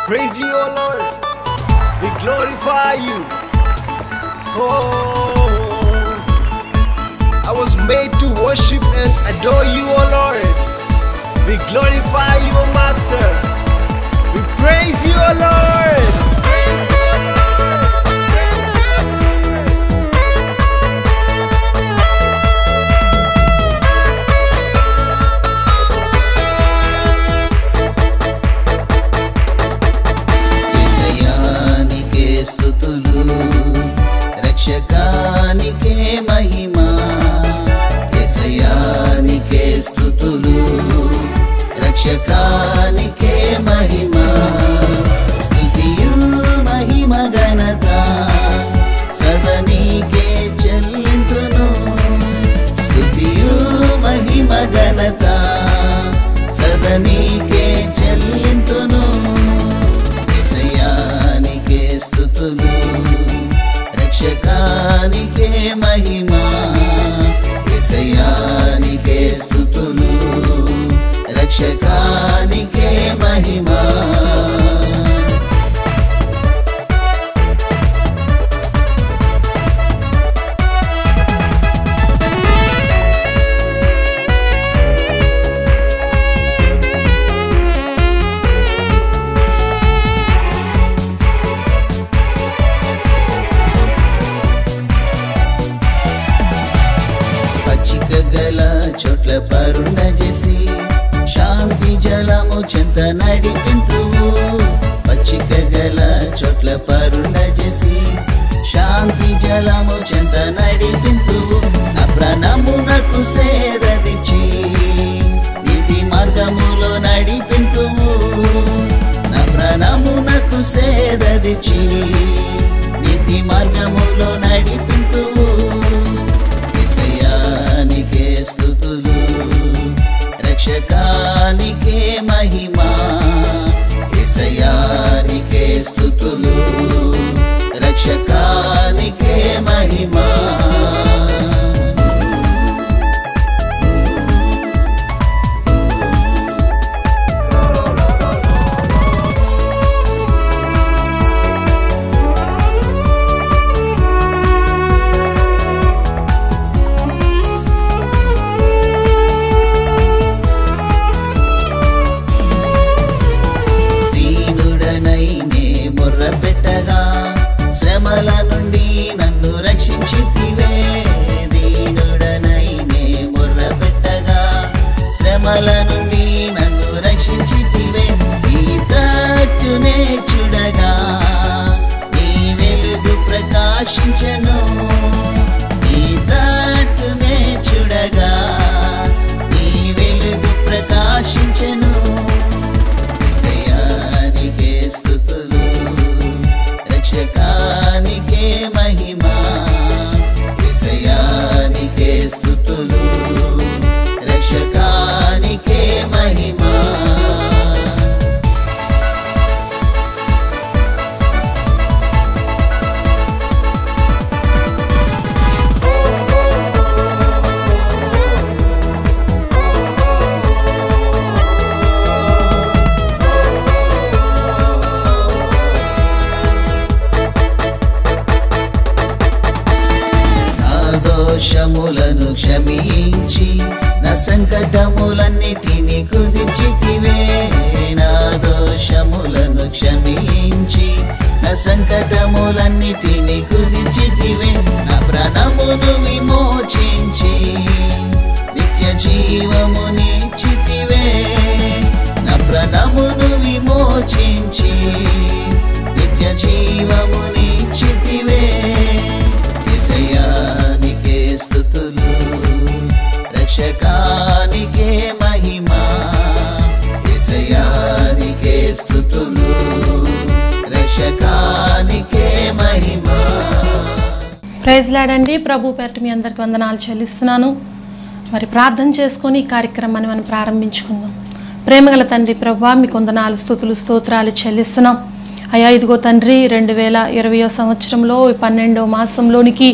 praise you, O Lord. We glorify you. Oh, I was made to worship and adore you, O Lord. We glorify you, O Master. We praise you, O Lord. Praise you, O Lord. Praise you, O Lord. విజయానికే స్థుతులు రక్షకానికే మహిమ విజయానికే స్థుతులు రక్షకానికే మహిమ స్థుతియు మహిమ ఘనత సదనీకే చెల్లింతును స్థుతియు మహిమ ఘనత సదనీకే చెల్లింతును విషయానికే స్థుతులు రక్షకానికే మహిమ విషయానికే స్థుతులు రక్షకానికే మహిమ పచ్చిక గల చోట్ల పరుండ చేసి శాంతి జలము చెంత నడిపింతువు పచ్చిక గల చోట్ల పరుండ చేసి శాంతి జలము చెంత నడిపింతువు నా ప్రాణమునకు సేదదిచ్చి నీతి మార్గములో నడిపింతువు నా ప్రాణమునకు సేదదిచ్చి నీతి మార్గములో నడిపింతువు విషయానికే స్థుతులు రక్షకానికే మహిమ విషయానికే స్థుతులు రక్షకానికే మహిమ దీనుడనై నే మొర్ర పెట్టగా శ్రమల నుండి నన్ను రక్షించితివే దీనుడనై నే మొర్ర పెట్టగా శ్రమల నుండి నన్ను రక్షించితివే ఈ తట్టునే చూడగా నీ వెలుగు ప్రకాశించను ఈ తట్టునే చూడగా నీ వెలుగు ప్రకాశించను విషయానికే స్థుతులు రక్షకానికే మహిమ విషయానికే స్థుతులు రక్షకానికే మహిమ నా దోషములను క్షమించి నా సంకటములన్నిటిని కుదిర్చితివే నా దోషములను క్షమించి నా సంకటములన్నిటిని కుదిర్చితివే నా ప్రాణమును విమోచించి నిత్య జీవమునిచ్చితివే నా ప్రాణమును విమోచించి నిత్య జీవమునిచ్చితివే విషయానికే స్థుతులు రక్షకానికే మహిమ విషయానికే స్థుతులు రక్షకానికే మహిమ ప్రైజ్ లాడండి ప్రభు పేరట మీ అందరికి వందనాలు చెల్లిస్తున్నాను మరి ప్రార్థన చేసుకొని ఈ కార్యక్రమాన్ని మనం ప్రారంభించుకుందాం ప్రేమగల తండ్రి ప్రభా మీకు వందనాలు స్థుతులు స్తోత్రాలు చెల్లిస్తున్నాం అయ్యా ఇదిగో తండ్రి రెండు వేల ఇరవయో సంవత్సరంలో ఈ పన్నెండో మాసంలోనికి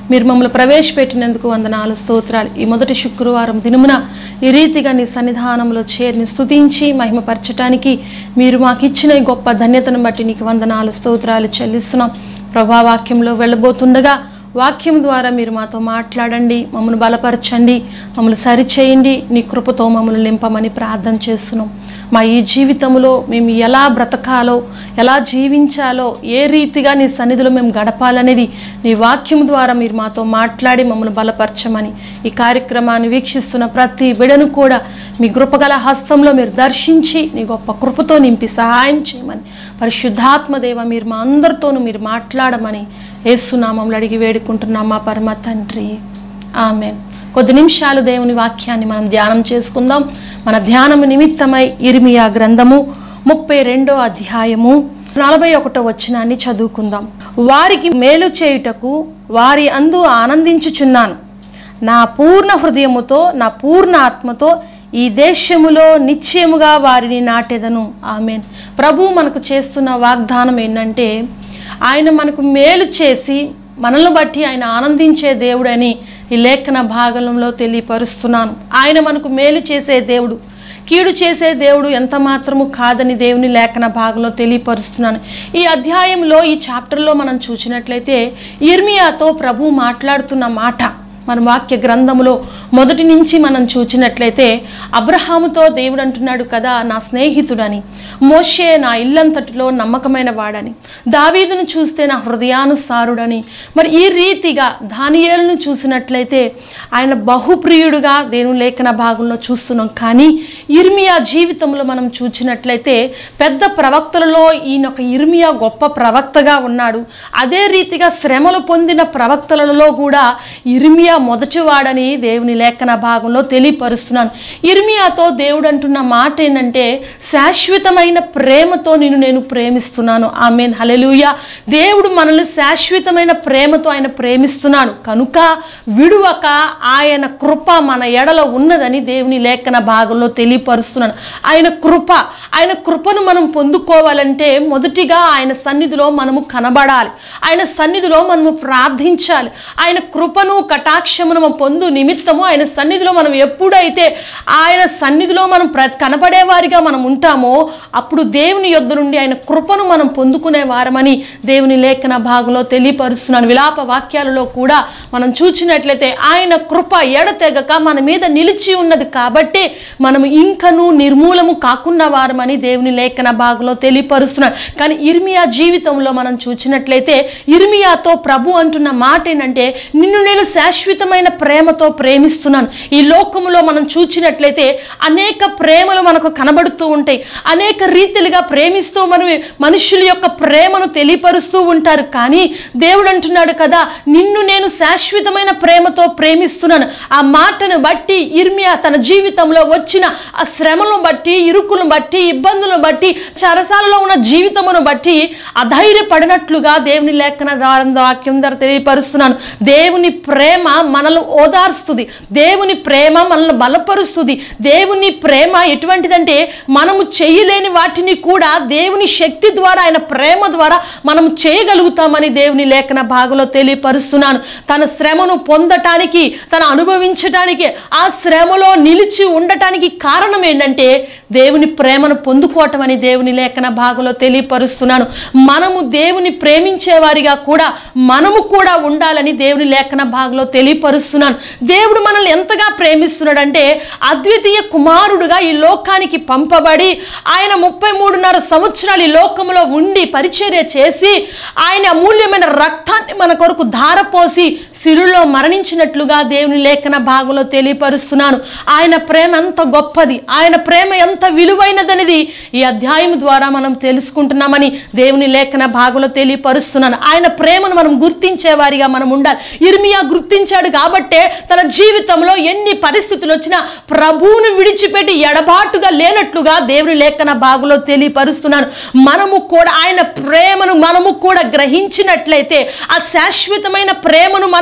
మీరు మమ్మల్ని ప్రవేశపెట్టినందుకు వందనాలు స్తోత్రాలు ఈ మొదటి శుక్రవారం దినమున ఈ రీతిగా నీ సన్నిధానంలో చేరిని స్తుతించి మహిమపరచటానికి మీరు మాకు ఇచ్చిన ఈ గొప్ప ధన్యతను బట్టి నీకు వందనాలు స్తోత్రాలు చెల్లిస్తున్నాం ప్రభా వాక్యంలో వెళ్ళబోతుండగా వాక్యం ద్వారా మీరు మాతో మాట్లాడండి మమ్మల్ని బలపరచండి మమ్మల్ని సరిచేయండి నీ కృపతో మమ్మల్ని నింపమని ప్రార్థన చేస్తున్నాం మా ఈ జీవితంలో మేము ఎలా బ్రతకాలో ఎలా జీవించాలో ఏ రీతిగా నీ సన్నిధిలో మేము గడపాలనేది నీ వాక్యం ద్వారా మీరు మాతో మాట్లాడి మమ్మల్ని బలపరచమని ఈ కార్యక్రమాన్ని వీక్షిస్తున్న ప్రతి బిడను కూడా మీ కృపగల హస్తంలో మీరు దర్శించి నీ గొప్ప కృపతో నింపి సహాయం చేయమని పరిశుద్ధాత్మ దేవ మీరు మా అందరితోనూ మీరు మాట్లాడమని ఏసునామంలో అడిగి వేడుకుంటున్నాం మా పరమ తండ్రి ఆమె కొద్ది నిమిషాలు దేవుని వాక్యాన్ని మనం ధ్యానం చేసుకుందాం మన ధ్యానము నిమిత్తమై ఇర్మియా గ్రంథము ముప్పై రెండో అధ్యాయము నలభై ఒకటో వచనాన్ని చదువుకుందాం వారికి మేలు చేయుటకు వారి అందు ఆనందించుచున్నాను నా పూర్ణ హృదయముతో నా పూర్ణ ఆత్మతో ఈ దేశములో నిశ్చయముగా వారిని నాటెదను ఆమెన్ ప్రభు మనకు చేస్తున్న వాగ్దానం ఏంటంటే ఆయన మనకు మేలు చేసి మనల్ని బట్టి ఆయన ఆనందించే దేవుడని ఈ లేఖన భాగంలో తెలియపరుస్తున్నాను ఆయన మనకు మేలు చేసే దేవుడు కీడు చేసే దేవుడు ఎంత మాత్రము కాదని దేవుని లేఖన భాగంలో తెలియపరుస్తున్నాను ఈ అధ్యాయంలో ఈ చాప్టర్లో మనం చూసినట్లయితే ఇర్మియాతో ప్రభు మాట్లాడుతున్న మాట మన వాక్య గ్రంథములో మొదటి నుంచి మనం చూచినట్లయితే అబ్రహాముతో దేవుడు అంటున్నాడు కదా నా స్నేహితుడని మోషే నా ఇల్లంతటిలో నమ్మకమైన వాడని దావీదును చూస్తే నా హృదయానుసారుడని మరి ఈ రీతిగా దానియేలును చూసినట్లయితే ఆయన బహుప్రియుడుగా దేవుని లేఖన భాగంలో చూస్తున్నాం కానీ ఇర్మియా జీవితంలో మనం చూచినట్లయితే పెద్ద ప్రవక్తలలో ఈయన ఒక ఇర్మియా గొప్ప ప్రవక్తగా ఉన్నాడు అదే రీతిగా శ్రమలు పొందిన ప్రవక్తలలో కూడా ఇర్మియా మొదటివాడని దేవుని లేఖన భాగంలో తెలియపరుస్తున్నాను ఇర్మియాతో దేవుడు అంటున్న మాట ఏంటంటే శాశ్వతమైన ప్రేమతో నిన్ను నేను ప్రేమిస్తున్నాను ఆమెన్ హలెలుయ దేవుడు మనల్ని శాశ్వతమైన ప్రేమతో ఆయన ప్రేమిస్తున్నాడు కనుక విడువక ఆయన కృప మన ఎడల ఉన్నదని దేవుని లేఖన భాగంలో తెలియపరుస్తున్నాను ఆయన కృప ఆయన కృపను మనం పొందుకోవాలంటే మొదటిగా ఆయన సన్నిధిలో మనము కనబడాలి ఆయన సన్నిధిలో మనము ప్రార్థించాలి ఆయన కృపను కటాక్షమును మనం పొందు నిమిత్తము ఆయన సన్నిధిలో మనం ఎప్పుడైతే ఆయన సన్నిధిలో మనం ప్ర కనపడేవారిగా మనం ఉంటామో అప్పుడు దేవుని యొద్ద నుండి ఆయన కృపను మనం పొందుకునే వారమని దేవుని లేఖన భాగంలో తెలియపరుస్తున్నాను విలాప వాక్యాలలో కూడా మనం చూచినట్లయితే ఆయన కృప ఎడతెగక మన మీద నిలిచి ఉన్నది కాబట్టి మనం ఇంకను నిర్మూలము కాకున్న వారమని దేవుని లేఖన భాగంలో తెలియపరుస్తున్నాను కానీ ఇర్మియా జీవితంలో మనం చూచినట్లయితే ఇర్మియాతో ప్రభు అంటున్న మాట ఏంటంటే నిన్ను నేను శాశ్వతమైన ప్రేమతో ప్రేమిస్తున్నాను ఈ లోకములో మనం చూచినట్లయితే అనేక ప్రేమలు మనకు కనబడుతూ ఉంటాయి అనేక రీతిలుగా ప్రేమిస్తూ మనం మనుషుల యొక్క ప్రేమను తెలియపరుస్తూ ఉంటారు కానీ దేవుడు అంటున్నాడు కదా నిన్ను నేను శాశ్వతమైన ప్రేమతో ప్రేమిస్తున్నాను ఆ మాటను బట్టి ఇర్మియా తన జీవితంలో వచ్చిన ఆ శ్రమలను బట్టి ఇరుకులను బట్టి ఇబ్బందులను బట్టి చరసాలలో ఉన్న జీవితమును బట్టి అధైర్యపడినట్లుగా దేవుని లేఖన ద్వారా వాక్యం ద్వారా తెలియపరుస్తున్నాను దేవుని ప్రేమ మనల్ని ఓదార్స్తుంది దేవుని ప్రేమ మనల్ని బలపరుస్తుంది దేవుని ప్రేమ ఎటువంటిదంటే మనము చేయలేని వాటిని కూడా దేవుని శక్తి ద్వారా ఆయన ప్రేమ ద్వారా మనం చేయగలుగుతామని దేవుని లేఖన భాగంలో తెలియపరుస్తున్నాను తన శ్రమను పొందటానికి తను అనుభవించటానికి ఆ శ్రమలో నిలిచి ఉండటానికి కారణం ఏంటంటే దేవుని ప్రేమను పొందుకోవటం అని దేవుని లేఖన భాగంలో తెలియపరుస్తున్నాను మనము దేవుని ప్రేమించేవారిగా కూడా మనము కూడా ఉండాలని దేవుని లేఖన భాగంలో తెలియపరుస్తున్నాను దేవుడు మనల్ని ఎంతగా ప్రేమిస్తున్నాడంటే అద్వితీయ కుమారుడుగా ఈ లోకానికి పంపబడి ఆయన ముప్పై మూడున్నర సంవత్సరాలు ఈ లోకంలో ఉండి పరిచర్య చేసి ఆయన అమూల్యమైన రక్తాన్ని మన కొరకు ధారపోసి సిరులో మరణించినట్లుగా దేవుని లేఖన భాగంలో తెలియపరుస్తున్నాను ఆయన ప్రేమ ఎంత గొప్పది ఆయన ప్రేమ ఎంత విలువైనదనేది ఈ అధ్యాయం ద్వారా మనం తెలుసుకుంటున్నామని దేవుని లేఖన భాగంలో తెలియపరుస్తున్నాను ఆయన ప్రేమను మనం గుర్తించే వారిగా మనం ఉండాలి ఇర్మియా గుర్తించాడు కాబట్టే తన జీవితంలో ఎన్ని పరిస్థితులు వచ్చినా ప్రభువును విడిచిపెట్టి ఎడబాటుగా లేనట్లుగా దేవుని లేఖన భాగంలో తెలియపరుస్తున్నాను మనము కూడా ఆయన ప్రేమను మనము కూడా గ్రహించినట్లయితే ఆ శాశ్వతమైన ప్రేమను మనం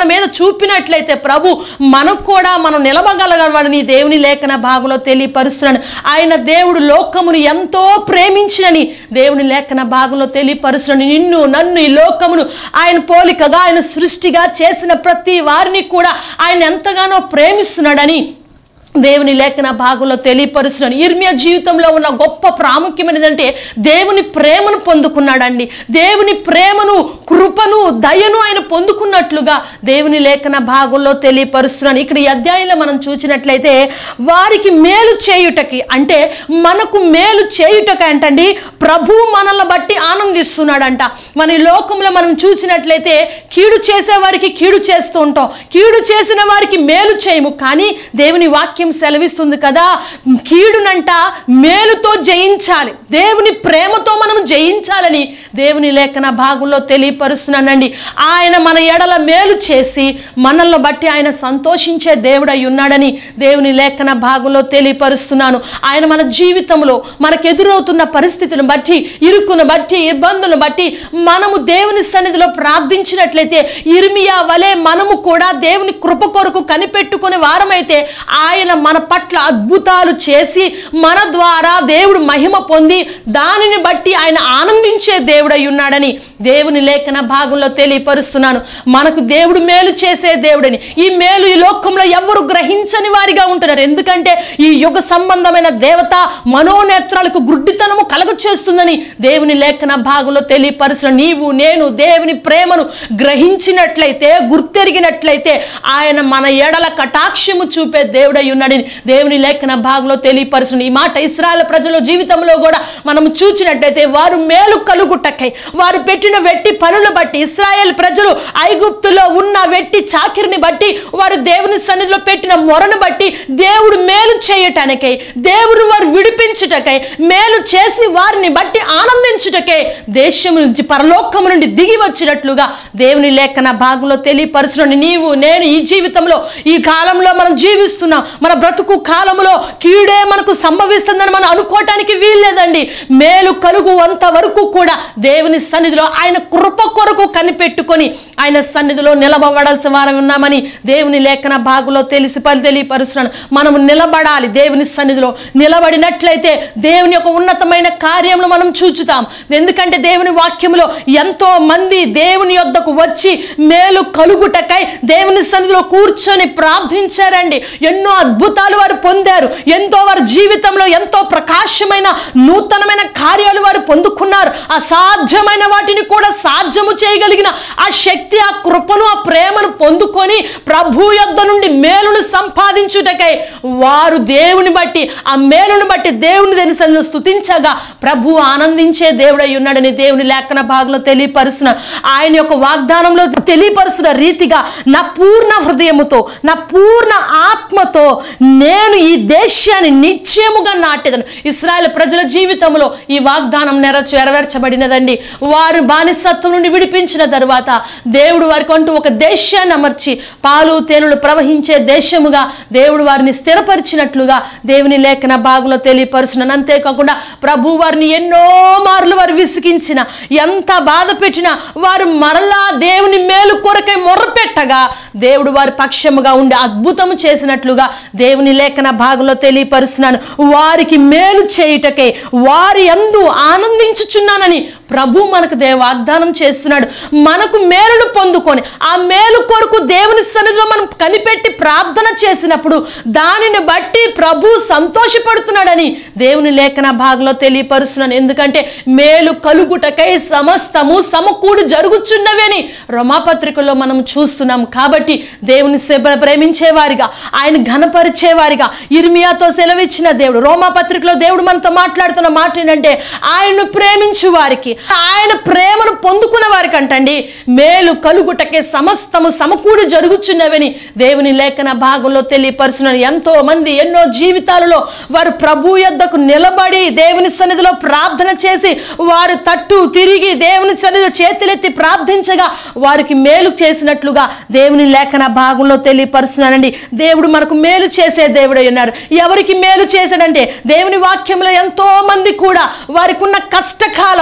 మీద చూపినట్లయితే ప్రభు మనకు కూడా మనం నిలవగలగలని దేవుని లేఖన భాగంలో తెలియపరుస్తున్నాను ఆయన దేవుడు లోకమును ఎంతో ప్రేమించినని దేవుని లేఖన భాగంలో తెలియపరుస్తున్నాను నిన్ను నన్ను ఈ లోకమును ఆయన పోలికగా ఆయన సృష్టిగా చేసిన ప్రతి వారిని కూడా ఆయన ఎంతగానో ప్రేమిస్తున్నాడని దేవుని లేఖన భాగంలో తెలియపరుస్తున్నాను ఇర్మియా జీవితంలో ఉన్న గొప్ప ప్రాముఖ్యమైనదంటే దేవుని ప్రేమను పొందుకున్నాడండి దేవుని ప్రేమను కృపను దయను ఆయన పొందుకున్నట్లుగా దేవుని లేఖన భాగంలో తెలియపరుస్తున్నాను ఇక్కడ ఈ అధ్యాయంలో మనం చూసినట్లయితే వారికి మేలు చేయుటకి అంటే మనకు మేలు చేయుటకి అంటండి ప్రభు మనల్ని బట్టి ఆనందిస్తున్నాడంట మన ఈ లోకంలో మనం చూసినట్లయితే కీడు చేసే వారికి కీడు చేస్తూ ఉంటాం కీడు చేసిన వారికి మేలు చేయము కానీ దేవుని వాక్యం సెలవిస్తుంది కదా కీడునంట మేలుతో జయించాలి దేవుని ప్రేమతో మనం జయించాలని దేవుని లేఖన భాగంలో తెలియపరుస్తున్నానండి ఆయన మన ఎడల మేలు చేసి మనల్ని బట్టి ఆయన సంతోషించే దేవుడై ఉన్నాడని దేవుని లేఖన భాగంలో తెలియపరుస్తున్నాను ఆయన మన జీవితంలో మనకు ఎదురవుతున్న పరిస్థితులను బట్టి ఇరుకును బట్టి ఇబ్బందులను బట్టి మనము దేవుని సన్నిధిలో ప్రార్థించినట్లయితే ఇర్మియా వలె మనము కూడా దేవుని కృప కొరకు కనిపెట్టుకునే వారమైతే ఆయన మన పట్ల అద్భుతాలు చేసి మన ద్వారా దేవుడు మహిమ పొంది దానిని బట్టి ఆయన ఆనందించే దేవుడై ఉన్నాడని దేవుని లేఖన భాగంలో తెలియపరుస్తున్నాను మనకు దేవుడు మేలు చేసే దేవుడని ఈ మేలు ఈ లోకంలో ఎవరు గ్రహించని వారిగా ఉంటున్నారు ఎందుకంటే ఈ యుగ సంబంధమైన దేవత మనోనేత్రాలకు గుడ్డితనము కలగ చేస్తుందని దేవుని లేఖన భాగంలో తెలియపరుస్తున్న నీవు నేను దేవుని ప్రేమను గ్రహించినట్లయితే గుర్తెరిగినట్లయితే ఆయన మన ఎడల కటాక్షము చూపే దేవుడై ఉన్నాడని దేవుని లేఖన భాగంలో తెలియపరుస్తుంది ఈ మాట ఇస్రాయల్ ప్రజల జీవితంలో కూడా మనం చూచినట్టయితే వారు మేలు కలుగుటకై వారు పెట్టిన వెట్టి పనులు బట్టి ఇస్రాయేల్ ప్రజలు ఐగుప్తులో ఉన్న వెట్టి చాకిరిని బట్టి వారు దేవుని సన్నిధిలో పెట్టిన మొరను బట్టి దేవుడు మేలు చేయటానికై దేవుడు వారు విడిపించుటకై మేలు చేసి వారిని బట్టి ఆనందించుటకై దేశం నుంచి పరలోకము నుండి దిగి వచ్చినట్లుగా దేవుని లేఖన భాగంలో తెలియపరచునండి నీవు నేను ఈ జీవితంలో ఈ కాలంలో మనం జీవిస్తున్నాం మన బ్రతుకు కాలంలో కీడే మనకు సంభవిస్తుందని మనం అనుకోవటానికి వీల్లేదండి మేలు కలుగు అంత వరకు కూడా దేవుని సన్నిధిలో ఆయన కృప కొరకు కనిపెట్టుకొని ఆయన సన్నిధిలో నిలబడాల్సిన వారం ఉన్నామని దేవుని లేఖన భాగంలో తెలిసి పలి తెలియపరుస్తున్నాను మనము నిలబడాలి దేవుని సన్నిధిలో నిలబడినట్లయితే దేవుని యొక్క ఉన్నతమైన కార్యములు మనం చూచుతాం ఎందుకంటే దేవుని వాక్యంలో ఎంతో మంది దేవుని యొద్దకు వచ్చి మేలు కలుగుటకై దేవుని సన్నిధిలో కూర్చొని ప్రార్థించారండి ఎన్నో అద్భుతాలు వారు పొందారు ఎంతో వారి జీవితంలో ఎంతో ప్రకాశమైన నూతనమైన కార్యాలు వారు పొందుకున్నారు అసాధ్యమైన వాటిని కూడా సాధ్యము చేయగలిగిన ఆ శక్తి ఆ కృపను ఆ ప్రేమను పొందుకొని ప్రభు యొద్ద నుండి మేలును సంపాదించుటకై వారు దేవుని బట్టి ఆ మేలును బట్టి దేవుని దేని సన్నిధిలో స్తుతించగా ప్రభు ఆనందించే దేవుడై ఉన్నాడని దేవుని లేఖన భాగంలో తెలియపరుస్తున్న ఆయన యొక్క వాగ్దానంలో తెలియపరుస్తున్న రీతిగా నా పూర్ణ హృదయముతో నా పూర్ణ ఆత్మతో నేను ఈ దేశాన్ని నిశ్చయముగా నాటేదను ఇస్రాయల్ ప్రజల జీవితంలో ఈ వాగ్దానం నెరచు నెరవేర్చబడినదండి వారు బానిసత్వం నుండి విడిపించిన తరువాత దేవుడు వారికి అంటూ ఒక దేశాన్ని అమర్చి పాలు తేనెలు ప్రవహించే దేశముగా దేవుడు వారిని స్థిరపరిచినట్లుగా దేవుని లేఖన భాగంలో తెలియపరుచున్నాను అంతేకాకుండా ప్రభు వారిని ఎన్నో మార్లు వారు విసిగించిన ఎంత బాధ పెట్టినా వారు మరలా దేవుని మేలు కొరకై మొర్రపెట్టగా దేవుడు వారి పక్షముగా ఉండి అద్భుతము చేసినట్లుగా దేవుని లేఖన భాగంలో తెలియపరుస్తున్నాను వారికి మేలు చేయుటకై వారి యందు ఆనందించుచున్నానని ప్రభు మనకు దే వాగ్దానం చేస్తున్నాడు మనకు మేలును పొందుకొని ఆ మేలు కొరకు దేవుని సన్నిధిలో మనం కనిపెట్టి ప్రార్థన చేసినప్పుడు దానిని బట్టి ప్రభు సంతోషపడుతున్నాడని దేవుని లేఖన భాగంలో తెలియపరుస్తున్నాను ఎందుకంటే మేలు కలుగుటకై సమస్తము సమకూడు జరుగుచున్నవని రమాపత్రికలో మనం చూస్తున్నాం కాబట్టి దేవుని సేవ ప్రేమించేవారిగా ఆయన ఘనపరిచేవారిగా ఇర్మియాతో సెలవిచ్చిన దేవుడు రోమాపత్రికలో దేవుడు మనతో మాట్లాడుతున్న మాట ఏంటంటే ఆయన్ను ప్రేమించు వారికి ఆయన ప్రేమను పొందుకున్న వారికి అంటండి మేలు కలుగుటకే సమస్తము సమకూడి జరుగుచున్నవని దేవుని లేఖన భాగంలో తెలియపరుచున్నాను ఎంతో మంది ఎన్నో జీవితాలలో వారు ప్రభు యొద్దకు నిలబడి దేవుని సన్నిధిలో ప్రార్థన చేసి వారు తట్టు తిరిగి దేవుని సన్నిధిలో చేతులెత్తి ప్రార్థించగా వారికి మేలు చేసినట్లుగా దేవుని లేఖన భాగంలో తెలియపరుస్తున్నానండి దేవుడు మనకు మేలు చేసే దేవుడై ఉన్నారు ఎవరికి మేలు చేశాడంటే దేవుని వాక్యంలో ఎంతో మంది కూడా వారికి ఉన్న కష్టకాలంలో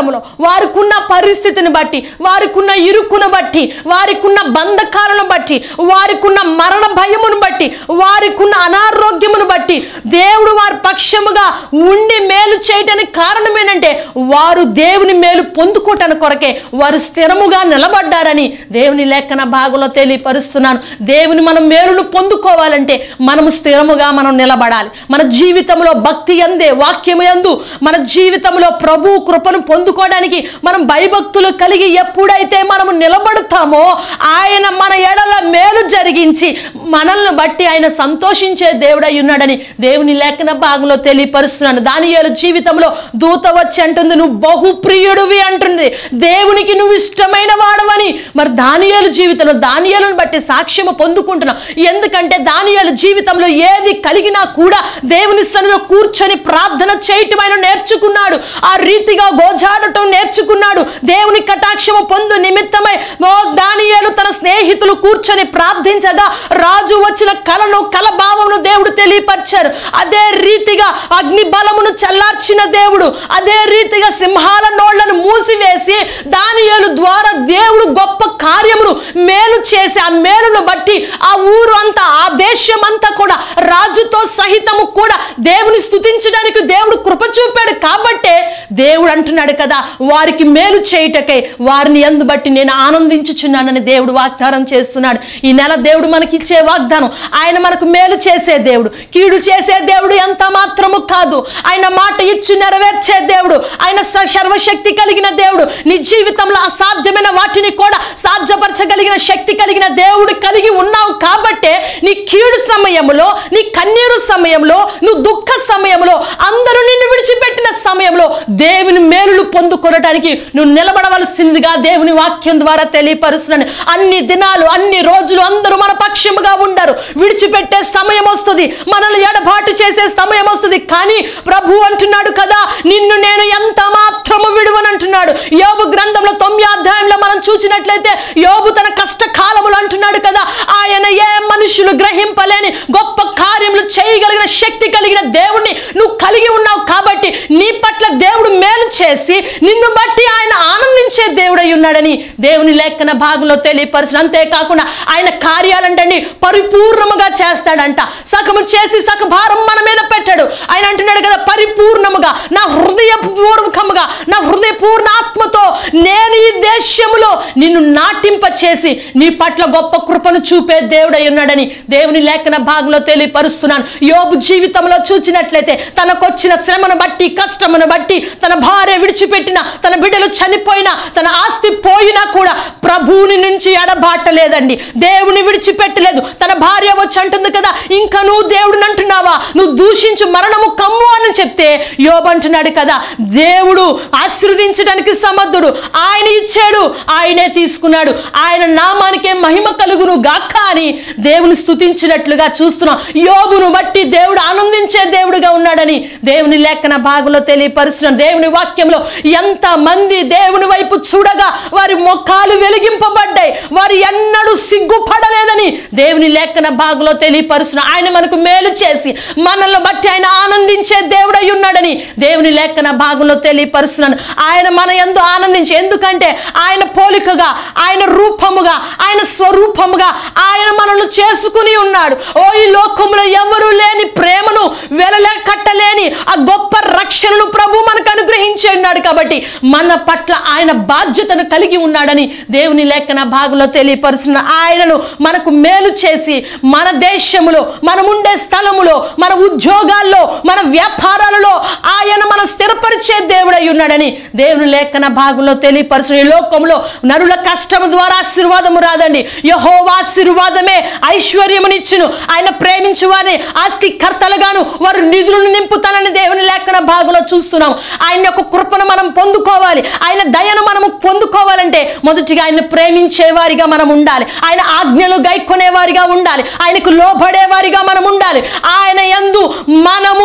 వారికున్న పరిస్థితిని బట్టి వారికున్న ఇరుకును బట్టి వారికున్న బంధకాలను బట్టి వారికున్న మరణ భయమును బట్టి వారికున్న అనారోగ్యమును బట్టి దేవుడు వారి పక్షముగా ఉండి మేలు చేయటానికి కారణం ఏంటంటే వారు దేవుని మేలు పొందుకోవటానికి కొరకే వారు స్థిరముగా నిలబడ్డారని దేవుని లేఖన భాగంలో తెలియపరుస్తున్నాను దేవుని మనం మేలును పొందుకోవాలంటే మనము స్థిరముగా మనం నిలబడాలి మన జీవితంలో భక్తి అందే వాక్యము యందు మన జీవితంలో ప్రభు కృపను పొందుకోవడానికి మనం భయభక్తులు కలిగి ఎప్పుడైతే మనము నిలబడతామో ఆయన మన ఎడల మేలు జరిగించి మనల్ని బట్టి ఆయన సంతోషించే దేవుడై ఉన్నాడని దేవుని లేఖన భాగంలో తెలియపరుస్తున్నాను దానియేలు జీవితంలో దూత వచ్చి అంటుంది నువ్వు బహుప్రియుడివి అంటుంది దేవునికి నువ్వు ఇష్టమైన వాడవని మరి దానియేలు జీవితంలో దానియేలును బట్టి సాక్ష్యము పొందుకుంటున్నావు ఎందుకంటే దానియేలు జీవితంలో ఏది కలిగినా కూడా దేవుని సన్నిధిలో కూర్చొని ప్రార్థన చేయటం ఆయన నేర్చుకున్నాడు ఆ రీతిగా గోజాడటం నేర్చుకున్నాడు దేవుని కటాక్షము పొందు నిమిత్తమై ఓ దానియేలు తన స్నేహితులు కూర్చొని ప్రార్థించగా రాజు వచ్చిన కలను కల భావమును దేవుడు తెలియపరిచారు అదే రీతిగా అగ్ని బలమును చల్లార్చిన దేవుడు అదే రీతిగా సింహాల నోళ్లను మూసివేసి దానియేలు ద్వారా దేవుడు గొప్ప కార్యమును మేలు చేసి ఆ మేలును బట్టి ఆ ఊరు అంతా ఆ దేశం అంతా కూడా రాజుతో సహితము కూడా దేవుని స్తుతించడానికి దేవుడు కృప చూపాడు కాబట్టే దేవుడు అంటున్నాడు కదా వారికి మేలు చేయుటకై వారిని ఎందు బట్టి నేను ఆనందించుచున్నానని దేవుడు వాగ్దానం చేస్తున్నాడు ఈ నెల దేవుడు మనకి ఇచ్చే వాగ్దానం ఆయన మనకు మేలు చేసే దేవుడు కీడు చేసే దేవుడు ఎంత మాత్రము కాదు ఆయన మాట ఇచ్చి నెరవేర్చే దేవుడు ఆయన స- సర్వశక్తి కలిగిన దేవుడు నీ జీవితంలో అసాధ్యమైన వాటిని కూడా సాధ్యపరచగలిగిన శక్తి కలిగిన దేవుడు కలిగి ఉన్నావు కాబట్టే నీ కీడు సమయంలో నీ కన్నీరు సమయంలో నువ్వు దుఃఖ సమయంలో అందరూ నిన్ను విడిచిపెట్టిన సమయంలో దేవుని మేలులు పొందుకొనటానికి నువ్వు నిలబడవలసిందిగా దేవుని వాక్యం ద్వారా తెలియపరుస్తున్నాను అన్ని దినాలు అన్ని రోజులు అందరూ మన పక్షముగా ఉండరు విడిచిపెట్టే సమయం వస్తుంది మనల్ని ఎడబాటు చేసే సమయం వస్తుంది కానీ ప్రభు అంటున్నాడు కదా నిన్ను నేను ఎంత మాత్రము విడువనంటున్నాడు యోబు గ్రంథంలో తొమ్మిది అధ్యాయంలో మనం చూసినట్లయితే యోబు తన కష్టకాలములు అంటున్నాడు కదా ఆయన ఏ మనుషులు గ్రహింపలేని గొప్ప కార్యములు చేయగలిగిన శక్తి కలిగిన దేవుణ్ణి నువ్వు కలిగి ఉన్నావు కాబట్టి నీ పట్ల దేవుడు మేలు చేసి నిన్ను బట్టి ఆయన ఆనందించే దేవుడై ఉన్నాడని దేవుని లేఖన భాగంలో తెలియపరచు అంతేకాకుండా ఆయన కార్యాలంటండి పరిపూర్ణముగా చేస్తాడంట సగము చేసి సగ భారం మన మీద పెట్టాడు ఆయన అంటున్నాడు కదా పరిపూర్ణముగా నా హృదయపూర్వకముగా నా హృదయపూర్ణ ఆత్మతో నేను ఈ దేశములో నిన్ను నాటింప చేసి నీ పట్ల గొప్ప కృపను చూపే దేవుడై ఉన్నాడని దేవుని లేఖన భాగంలో తెలియపరుస్తున్నాను యోబు జీవితంలో చూచినట్లయితే తనకొచ్చిన శ్రమను బట్టి కష్టమును బట్టి తన భార్య విడిచిపెట్టిన తన బిడ్డలు చనిపోయినా తన ఆస్తి పోయినా కూడా ప్రభువుని నుంచి ఎడబాటలేదండి దేవుని విడిచిపెట్టలేదు తన భార్య వచ్చి అంటుంది కదా ఇంకా నువ్వు దేవుడిని అంటున్నావా నువ్వు దూషించు మరణము కమ్ము అని చెప్తే యోబు అంటున్నాడు కదా దేవుడు ఆశీర్వదించడానికి సమర్థుడు ఆయన ఇచ్చాడు ఆయనే తీసుకున్నాడు ఆయన నామానికే మహిమ కలుగును గాక అని దేవుని స్తుతించినట్లుగా చూస్తున్నాం యోబును బట్టి దేవుడు ఆనందించే దేవుడుగా ఉన్నాడని దేవుని లేఖన భాగంలో తెలియపరుస్తున్నాం దేవుని వాక్యంలో ఎంత మంది దేవుని వైపు చూడగా వారి ముఖాలు వెలిగింపబడ్డాయి వారు ఎన్నడూ సిగ్గుపడలేదని దేవుని లేఖన భాగంలో తెలియపరుస్తున్నాం ఆయన మనకు మేలు చేసి మనల్ని బట్టి ఆయన ఆనందించే దేవుడై ఉన్నాడని దేవుని లేఖన భాగంలో తెలియపరుస్తున్నాను ఆయన మన ఎందు ఆనందించి ఎందుకంటే ఆయన పోలికగా ఆయన రూపముగా ఆయన స్వరూపముగా ఆయన మనల్ని చేసుకుని ఉన్నాడు ఓ ఈ లోకములో ఎవరు లేని ప్రేమను వెలలే కట్టలేని ఆ గొప్ప రక్షణను ప్రభు మనకు అనుగ్రహించి ఉన్నాడు కాబట్టి మన పట్ల ఆయన బాధ్యతను కలిగి ఉన్నాడని దేవుని లేఖన భాగంలో తెలియపరుచున్న ఆయనను మనకు మేలు చేసి మన దేశములో మనం ఉండే స్థలములో మన ఉద్యోగాల్లో మన వ్యాపారాలలో ఆయన మన స్థిరపరిచే దేవుడై ఉన్నాడని దేవుని లేఖన భాగంలో తెలియపరచు ఈ లోకంలో నరుల కష్టము ద్వారా ఆశీర్వాదము రాదండి యహోవా ఆశీర్వాదమే ఐశ్వర్యమునిచ్చును ఆయన ప్రేమించు వారిని ఆస్తి కర్తలుగాను వారు నిధులను నింపుతానని దేవుని లేఖన భాగంలో చూస్తున్నాం ఆయన యొక్క కృపను మనం పొందుకోవాలి ఆయన దయను మనము పొందుకోవాలంటే మొదటిగా ఆయన ప్రేమించే వారిగా మనం ఉండాలి ఆయన ఆజ్ఞలు గైకొనే వారిగా ఉండాలి ఆయనకు లోబడే వారిగా మనం ఉండాలి ఆయన యందు మనము దేవుని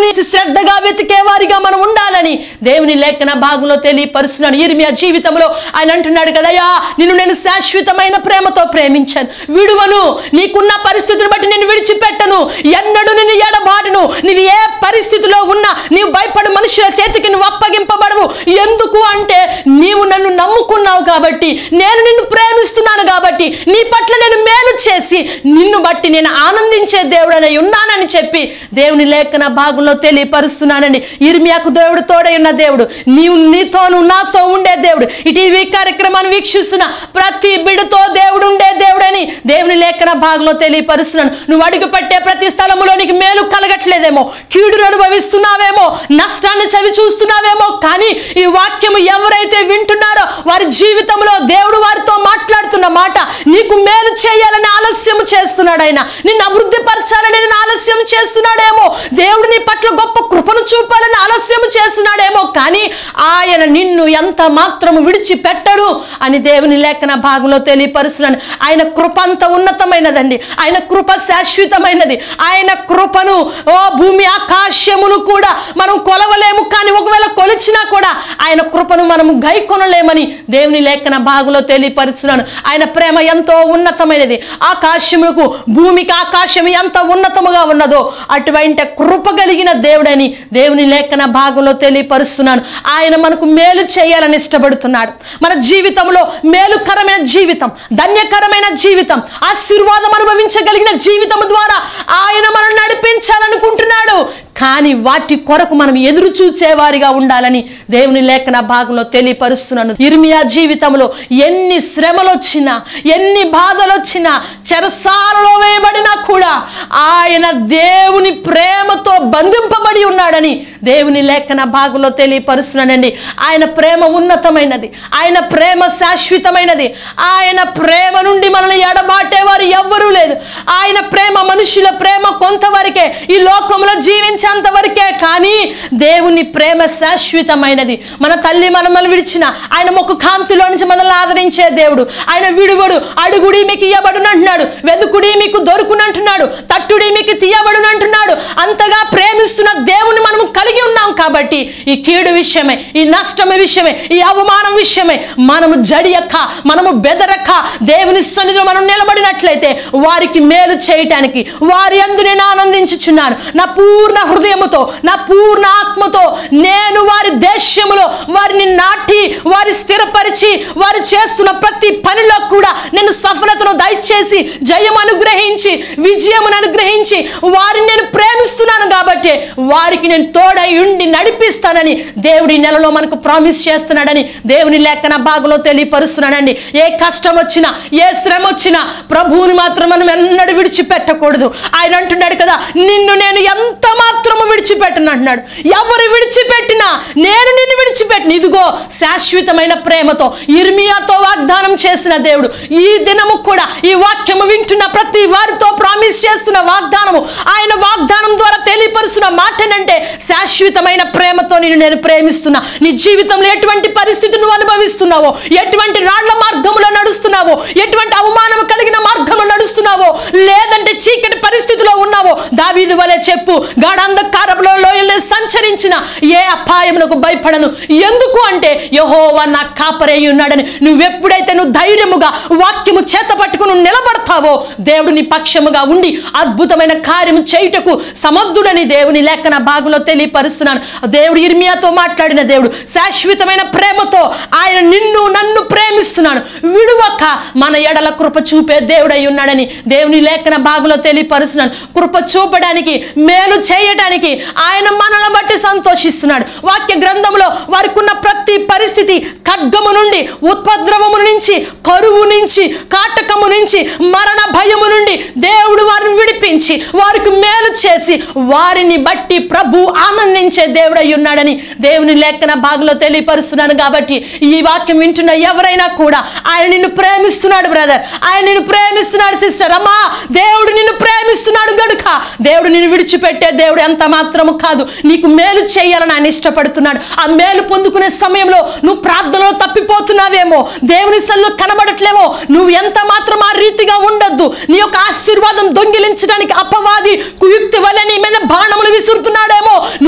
దేవుని శ్రద్ధగా వెతికే వారిగా మనం ఉండాలని దేవుని లేఖన భాగంలో తెలియపరుస్తున్నాడు ఇర్మియా జీవితంలో ఆయన అంటున్నాడు కదయ్యా నిన్ను నేను శాశ్వతమైన ప్రేమతో ప్రేమించాను విడువను నీకున్న పరిస్థితిని బట్టి నేను విడిచిపెట్టను ఎన్నడూ నిన్ను ఎడబాటును నీవు ఏ పరిస్థితిలో ఉన్నా నీవు భయపడు మనుషుల చేతికి నువ్వు అప్పగింపబడవు ఎందుకు అంటే నీవు నన్ను నమ్ముకున్నావు కాబట్టి నేను నిన్ను ప్రేమిస్తున్నాను కాబట్టి నీ పట్ల నేను మేలు చేసి నిన్ను బట్టి నేను ఆనందించే దేవుడనై ఉన్నానని చెప్పి దేవుని లేఖన భాగంలో తెలియపరుస్తున్నానండి ఇర్మియాకు దేవుడు తోడై ఉన్న దేవుడు నీవు నీతోను నాతో ఉండే దేవుడు ఇటు ఈ కార్యక్రమాన్ని వీక్షిస్తున్న ప్రతి బిడ్డతో దేవుడు ఉండే దేవుడని దేవుని లేఖన భాగంలో తెలియపరుస్తున్నాను నువ్వు అడుగు పట్టే ప్రతి స్థలములో నీకు మేలు కలగట్లేదేమో కీడును అనుభవిస్తున్నావేమో నష్టాన్ని చవి చూస్తున్నావేమో కానీ ఈ వాక్యము ఎవరైతే వింటున్నారో వారి జీవితంలో దేవుడు వారితో మాట్లాడుతున్న మాట నీకు మేలు చేయాలని ఆలస్యం చేస్తున్నాడు ఆయన నిన్ను అభివృద్ధి పరచాలని నేను ఆలస్యం చేస్తున్నాడేమో దేవుడు నీ పట్ల గొప్ప కృపను చూపాలని ఆలస్యం చేస్తున్నాడేమో కానీ ఆయన నిన్ను ఎంత మాత్రము విడిచిపెట్టడు అని దేవుని లేఖన భాగంలో తెలియపరుస్తున్నాను ఆయన కృప అంత ఉన్నతమైనదండి ఆయన కృప శాశ్వతమైనది ఆయన కృపను ఓ భూమి ఆకాశమును కూడా మనం కొలవలేము కానీ ఒకవేళ కొలిచినా కూడా ఆయన కృపను మనము గైకొనలేమని దేవుని లేఖన భాగంలో తెలియపరుస్తున్నాను ఆయన ప్రేమ ఎంతో ఉన్నతమైనది ఆకాశముకు భూమికి ఆకాశం ఎంత ఉన్నతముగా ఉన్నదో అటువంటి కృప కలిగిన దేవుడని దేవుని లేఖన భాగంలో తెలియపరుస్తున్నాను ఆయన మనకు మేలు చేయాలని ఇష్టపడుతున్నాడు మన జీవితంలో మేలుకరమైన జీవితం ధన్యకరమైన జీవితం ఆశీర్వాదం అనుభవించగలిగిన జీవితం ద్వారా ఆయన మనం నడిపించాలనుకుంటున్నాడు కానీ వాటి కొరకు మనం ఎదురు చూచేవారిగా ఉండాలని దేవుని లేఖన భాగంలో తెలియపరుస్తున్నాను ఇర్మియా జీవితంలో ఎన్ని శ్రమలు వచ్చినా ఎన్ని బాధలు వచ్చినా చెరసాలలో వేయబడినా కూడా ఆయన దేవుని ప్రేమతో బంధింపబడి ఉన్నాడని దేవుని లేఖన భాగంలో తెలియపరుస్తున్నానండి ఆయన ప్రేమ ఉన్నతమైనది ఆయన ప్రేమ శాశ్వతమైనది ఆయన ప్రేమ నుండి మనల్ని ఎడబాటేవారు ఎవ్వరూ లేదు ఆయన ప్రేమ మనుషుల ప్రేమ కొంతవరకే ఈ లోకంలో జీవించేంత వరకే కానీ దేవుని ప్రేమ శాశ్వతమైనది మన తల్లి మనమలు విడిచిన ఆయన మొక్కు కాంతిలో నుంచి మనల్ని ఆదరించే దేవుడు ఆయన విడువడు అడుగుడి మీకు ఇయ్యబడును అంటున్నాడు వెదుకుడి మీకు దొరుకును అంటున్నాడు తట్టుడి మీకు తీయబడును అంటున్నాడు అంతగా ప్రేమిస్తున్న దేవుని మనం కలిగి ఉన్నాం కాబట్టి ఈ కీడు విషయమే ఈ నష్టం విషయమే ఈ అవమానం విషయమే మనము జడియక్క మనము బెదరక్క దేవుని సన్నిధిలో మనం నిలబడినట్లయితే వారికి మేలు చేయటానికి వారి అందు నేను ఆనందించుచున్నాను నా పూర్ణ హృదయముతో నా పూర్ణ ఆత్మతో నేను వారి దేశములో వారిని నాటి వారి స్థిరపరిచి వారు చేస్తున్న ప్రతి పనిలో కూడా నేను సఫలతను దయచేసి జయం అనుగ్రహించి విజయమును అనుగ్రహించి వారిని నేను ప్రేమిస్తున్నాను కాబట్టి వారికి నేను తోడై ఉండి నడిపిస్తానని దేవుడి నెలలో మనకు ప్రామిస్ చేస్తున్నాడని దేవుని లేఖన భాగంలో తెలియపరుస్తున్నాడండి ఏ కష్టం వచ్చినా ఏ శ్రమ వచ్చినా ప్రభువుని మాత్రం మనం ఎన్నడూ విడిచిపెట్టకూడదు ఆయన అంటున్నాడు కదా నిన్ను నేను ఎంత మాత్రము విడిచిపెట్టను అంటున్నాడు ఎవరు విడిచిపెట్టినా నేను నిన్ను విడిచిపెట్టిన ఇదిగో శాశ్వతమైన ప్రేమతో ఇర్మియాతో వాగ్దానం చేసిన దేవుడు ఈ దినము కూడా ఈ వాక్యము వింటున్న ప్రతి వారితో ప్రామిస్ చేస్తున్న వాగ్దానము ఆయన వాగ్దానం ద్వారా తెలియపరుస్తున్న మాట ఏంటంటే శాశ్వతమైన ప్రేమతో నేను నేను ప్రేమిస్తున్నా నీ జీవితంలో ఎటువంటి పరిస్థితి నువ్వు అనుభవిస్తున్నావో ఎటువంటి రాళ్ల మార్గంలో నడుస్తున్నావో ఎటువంటి అవమానం కలిగిన మార్గంలో నడుస్తున్నావో లేదంటే చీకటి పరిస్థితిలో ఉన్నావో దావీదు వలె చెప్పు గాఢంధకారంలో లోయల్ని సంచరించిన ఏ అపాయమునకు భయపడను ఎందుకు అంటే యహోవా నా కాపరై ఉన్నాడని నువ్వెప్పుడైతే నువ్వు ధైర్యముగా వాక్యము చేత పట్టుకుని నిలబడతావో దేవుడు నీ పక్షముగా ఉండి అద్భుతమైన కార్యము చేయుటకు సమర్థుడని దేవుని లేఖన భాగంలో తెలియపరుస్తున్నాను దేవుడు ఇర్మియాతో మాట్లాడిన దేవుడు శాశ్వతమైన ప్రేమతో ఆయన నిన్ను నన్ను ప్రేమిస్తున్నాను విడువక మన ఎడల కృప చూపే దేవుడై ఉన్నాడని దేవుని లేఖన భాగంలో తెలియపరుస్తున్నాను కృప చూపడానికి మేలు చేయడానికి ఆయన మనల్ని బట్టి సంతోషిస్తున్నాడు వాక్య గ్రంథంలో వారికి ఉన్న ప్రతి పరిస్థితి ఖడ్గము నుండి ఉపద్రవము నుంచి కరువు నుంచి కాటకము నుంచి మరణ భయము నుండి దేవుడు వారిని విడిపించి వారికి మేలు చేసి వారిని బట్టి ప్రభు ఆనందించే దేవుడై ఉన్నాడని దేవుని లేఖన భాగంలో తెలియపరుస్తున్నాను కాబట్టి ఈ వాక్యం వింటున్న ఎవరైనా కూడా ఆయన నిన్ను ప్రేమిస్తున్నాడు బ్రదర్ ఆయన నిన్ను ప్రేమిస్తున్నాడు సిస్టర్ అమ్మా దేవుడు నిన్ను ప్రేమిస్తున్నాడు గనుక దేవుడు నిన్ను విడిచిపెట్టే దేవుడు ఎంత మాత్రము కాదు నీకు మేలు చేయాలని ఆయన ఇష్టపడుతున్నాడు ఆ మేలు పొందుకునే సమయంలో నువ్వు ప్రార్థనలో తప్పిపోతున్నావేమో దేవుని సల్లో కనబడట్లేమో నువ్వు ఎంత మాత్రం ఆ రీతిగా ఉండొద్దు నీ యొక్క ఆశీర్వాదం దొంగిలించడానికి అపవాది కుయుక్తి వల్ల నీ మీద బాణములు విసురుతున్నాడేమో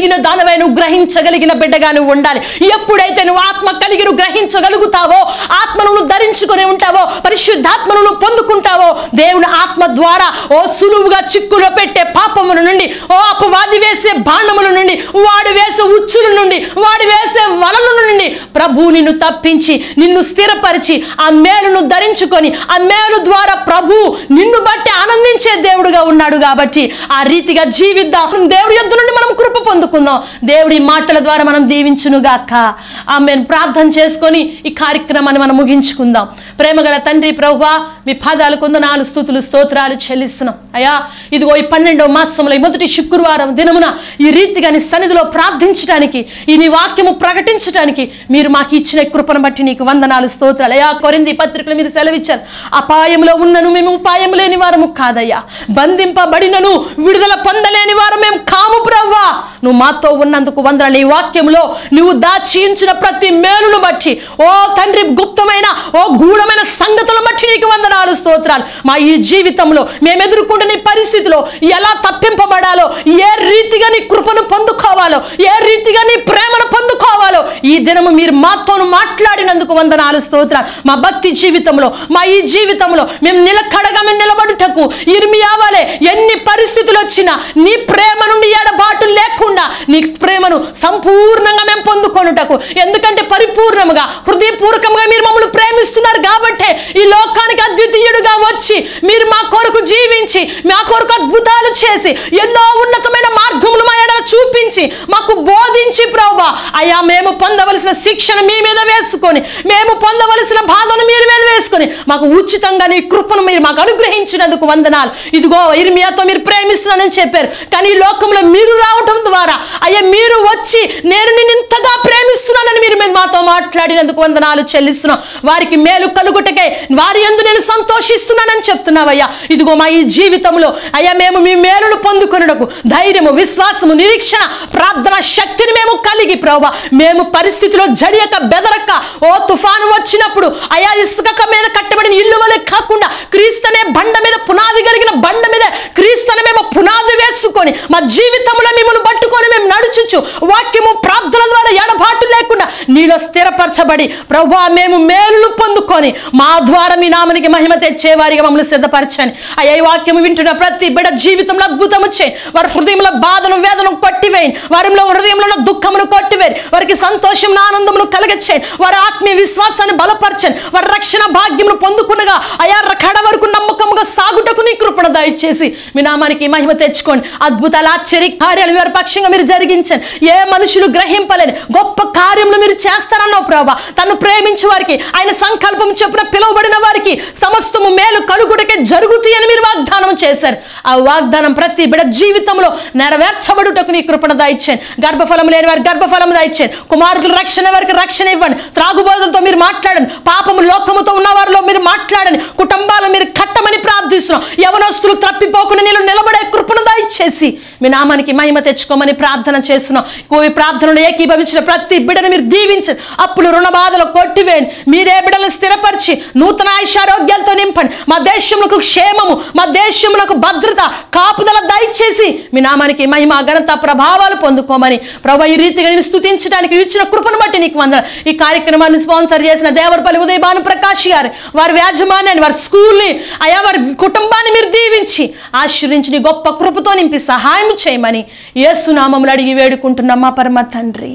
కలిగిన దానివై నువ్వు గ్రహించగలిగిన బిడ్డగా నువ్వు ఉండాలి ఎప్పుడైతే నువ్వు ఆత్మ కలిగి నువ్వు గ్రహించగలుగుతావో ఆత్మను నువ్వు ధరించుకొని ఉంటావో పరిశుద్ధాత్మను నువ్వు పొందుకుంటావో దేవుని ఆత్మ ద్వారా ఓ సులువుగా చిక్కులో పెట్టే పాపముల నుండి ఓ అపవాది వేసే బాణముల నుండి వాడు వేసే ఉచ్చుల నుండి వాడు వేసే వలల నుండి ప్రభు నిన్ను తప్పించి నిన్ను స్థిరపరిచి ఆ మేలును ధరించుకొని ఆ మేలు ద్వారా ప్రభు నిన్ను బట్టి ఆనందించే దేవుడుగా ఉన్నాడు కాబట్టి ఆ రీతిగా జీవిద్దాం దేవుడి యొద్ద నుండి మనం కృప పొందుకుందాం దేవుడి మాటల ద్వారా మనం దీవించునుగాక ఆమె ప్రార్థన చేసుకొని ఈ కార్యక్రమాన్ని మనం ముగించుకుందాం ప్రేమగల తండ్రి ప్రభువా మీ పాదాలు కొందనాలు స్థుతులు స్తోత్రాలు చెల్లిస్తున్నాం అయ్యా ఇదిగో ఈ పన్నెండవ మాసంలో ఈ మొదటి శుక్రవారం దినమున ఈ రీతిగా నీ సన్నిధిలో ప్రార్థించడానికి ఈ నీ వాక్యము ప్రకటించడానికి మీరు మాకు ఇచ్చిన కృపను బట్టి నీకు వందనాలు స్తోత్రాలు అయ్యా కొరింది పత్రికలు మీరు సెలవిచ్చారు అపాయంలో ఉన్నను మేము ఉపాయం లేని వారము కాదయ్యా బంధింపబడినను విడుదల పొందలేని వారు మేము కాము ప్రవ్వా నువ్వు మాతో ఉన్నందుకు వందనాలు ఈ వాక్యంలో నువ్వు దాచించిన ప్రతి మేలును బట్టి ఓ తండ్రి గుప్తమైన ఓ గూఢమైన సంగతులను బట్టి నీకు వందనాలు స్తోత్రాలు మా ఈ జీవితంలో మేము ఎదుర్కొంటున్న ఈ పరిస్థితిలో ఎలా తప్పింపబడాలో ఏ రీతిగా నీ కృపను పొందుకోవాలో ఏ రీతిగా నీ ప్రేమను పొందుకోవాలో ఈ దినము మీరు మాతోను మాట్లాడినందుకు వందనాలు స్తోత్రాలు మా భక్తి జీవితంలో మా ఈ జీవితంలో మేము నిలకడగా మేము నిలబడుటకు ఇర్మియావాలే ఎన్ని పరిస్థితులు వచ్చినా నీ ప్రేమ నుండి ఎడబాటు లేకుండా నీ ప్రేమను సంపూర్ణంగా మేము పొందుకొనుటకు ఎందుకంటే పరిపూర్ణముగా హృదయపూర్వకంగా మీరు మమ్మల్ని ప్రేమిస్తున్నారు కాబట్టి ఈ లోకానికి అద్వితీయుడుగా వచ్చి మీరు మా కొరకు జీవించి మా కొరకు అద్భుతాలు చేసి ఎన్నో ఉన్నతమైన మార్గములు మా ఎడల చూపించి మాకు బోధించి ప్రభా అయ్యా మేము పొందవలసిన శిక్షణ మీ మీద వేసుకొని మేము పొందవలసిన బాధను మీరు మీద వేసుకొని మాకు ఉచితంగా నీ కృపను మీరు మాకు అనుగ్రహించినందుకు వందనాలు ఇదిగో ఇర్మియాతో మీరు ప్రేమిస్తున్నానని చెప్పారు కానీ ఈ లోకంలో మీరు రావటం ద్వారా అయ్యా మీరు వచ్చి నేను నిన్ను ఇంతగా ప్రేమిస్తున్నానని మీరు మీద మాతో మాట్లాడినందుకు వందనాలు చెల్లిస్తున్నాం వారికి మేలు కలుగుటకే వారి యందు నేను సంతోషిస్తున్నానని చెప్తున్నావయ్యా ఇదిగో మా ఈ జీవితంలో అయ్యా మేము మీ మేలును పొందుకొనుటకు ధైర్యము విశ్వాసము నిరీక్షణ ప్రార్థన శక్తిని మేము కలిగి ప్రభా మేము పరిస్థితిలో జడియక బెదరక ఓ తుఫాను వచ్చినప్పుడు అయా ఇసుక మీద కట్టబడిన ఇల్లు వలె కాకుండా క్రీస్తనే బండ మీద పునాది కలిగిన బండ మీద క్రీస్తుని మేము పునాది వేసుకొని మా జీవితంలో మిమ్మల్ని పట్టుకొని మేము నడుచుచు వాక్యము ప్రార్థన ద్వారా ఎడబాటు లేకుండా నీలో స్థిరపరచబడి ప్రభా మేము మేలు పొందుకొని మా ద్వారా మీ నామనికి మహిమ తెచ్చేవారిగా మమ్మల్ని సిద్ధపరచని అయ్యా ఈ వాక్యము వింటున్న ప్రతి బిడ జీవితంలో అద్భుతము చేయి వారి హృదయంలో బాధను వేదను కొట్టివేయండి వారిలో హృదయంలో ఉన్న దుఃఖమును కొట్టివేయండి వారికి సంతోషం ఆనందమును కలగచ్చేయండి వారి ఆత్మీయ విశ్వాసాన్ని బలపరచండి వారి రక్షణ భాగ్యమును పొందుకునగా అయా కడ వరకు నమ్మకముగా సాగుటకు నీ కృపణ దయచేసి మీ నామానికి మహిమ తెచ్చుకోండి అద్భుతాలు ఆశ్చర్య కార్యాలు వారి పక్షంగా మీరు జరిగించండి ఏ మనుషులు గ్రహింపలేని గొప్ప కార్యములు మీరు చేస్తారన్నావు ప్రభా తను ప్రేమించే వారికి ఆయన సంకల్పం చొప్పున పిలువబడిన వారికి సమస్తము మేలు కలుగుటకే జరుగుతాయి అని మీరు వాగ్దానం చేశారు ఆ వాగ్దానం ప్రతి బిడ జీవితంలో నెరవేర్చబడుటకు నీ కృపణ దాయిచ్చాను గర్భఫలం లేని వారికి గర్భఫలం దాయిచ్చాను కుమారుల రక్షణ వారికి రక్షణ ఇవ్వండి త్రాగుబోతులతో మీరు మాట్లాడండి పాపము లోకముతో ఉన్న వారిలో మీరు మాట్లాడండి కుటుంబాలు మీరు కట్టమని ప్రార్థిస్తున్నాం యవనస్తులు తప్పిపోకుండా నీళ్ళు నిలబడే కృపను దయచేసి మీ నామానికి మహిమ తెచ్చుకోమని ప్రార్థన చేస్తున్నాం ఈ ప్రార్థనలు ఏకీభవించిన ప్రతి బిడ్డను మీరు దీవించండి అప్పులు రుణ బాధలు కొట్టివేయండి మీరే బిడ్డలను స్థిరపరిచి నూతన ఆయుషారోగ్యాలతో నింపండి మా దేశములకు క్షేమము మా దేశములకు భద్రత కాపుదల దయచేసి మీ నామానికి మహిమ ఘనత ప్రభావాలు పొందుకోమని ప్రభు ఈ రీతిగా నేను స్థుతించడానికి ఇచ్చిన కృపను బట్టి నీకు వంద ఈ కార్యక్రమాన్ని స్పాన్సర్ చేసిన దేవరపల్లి ఉదయ భాను ప్రకాష్ గారు వారి యాజమాన్యాన్ని వారి స్కూల్ని అయా వారి కుటుంబాన్ని మీరు దీవించి ఆశీర్వించి నీ గొప్ప కృపతో నింపి సహాయం చేయమని యేసునామములు అడిగి వేడుకుంటున్నాం మా పరమ తండ్రి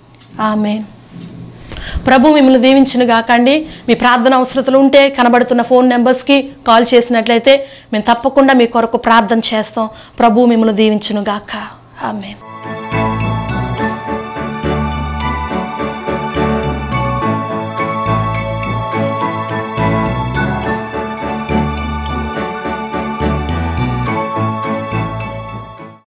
ఆమెన్ ప్రభు మిమ్మల్ని దీవించిన గాకండి మీ ప్రార్థన అవసరతలు ఉంటే కనబడుతున్న ఫోన్ నెంబర్స్కి కాల్ చేసినట్లయితే మేము తప్పకుండా మీ కొరకు ప్రార్థన చేస్తాం ప్రభు మిమ్మల్ని దీవించును గాక ఆమెన్